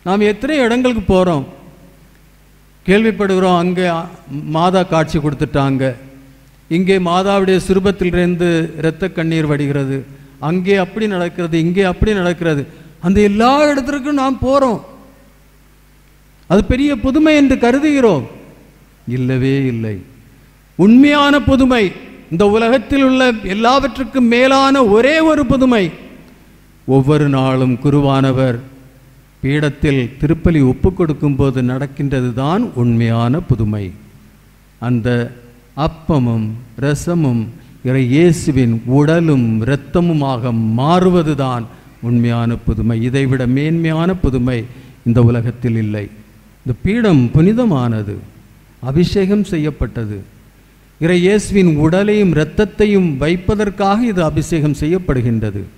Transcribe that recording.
நாம் எத்தனை இடங்களுக்கு போகிறோம் கேள்விப்படுகிறோம் அங்கே மாதா காட்சி கொடுத்துட்டாங்க இங்கே மாதாவுடைய சிறுபத்திலிருந்து இரத்த கண்ணீர் வடிகிறது அங்கே அப்படி நடக்கிறது இங்கே அப்படி நடக்கிறது அந்த எல்லா இடத்திற்கும் நாம் போகிறோம் அது பெரிய புதுமை என்று கருதுகிறோம் இல்லவே இல்லை உண்மையான புதுமை இந்த உலகத்தில் உள்ள எல்லாவற்றுக்கும் மேலான ஒரே ஒரு புதுமை ஒவ்வொரு நாளும் குருவானவர் பீடத்தில் திருப்பலி ஒப்பு கொடுக்கும் போது நடக்கின்றது தான் உண்மையான புதுமை அந்த அப்பமும் ரசமும் இறை இயேசுவின் உடலும் இரத்தமுமாக மாறுவதுதான் உண்மையான புதுமை இதைவிட மேன்மையான புதுமை இந்த உலகத்தில் இல்லை இந்த பீடம் புனிதமானது அபிஷேகம் செய்யப்பட்டது இறை இயேசுவின் உடலையும் இரத்தத்தையும் வைப்பதற்காக இது அபிஷேகம் செய்யப்படுகின்றது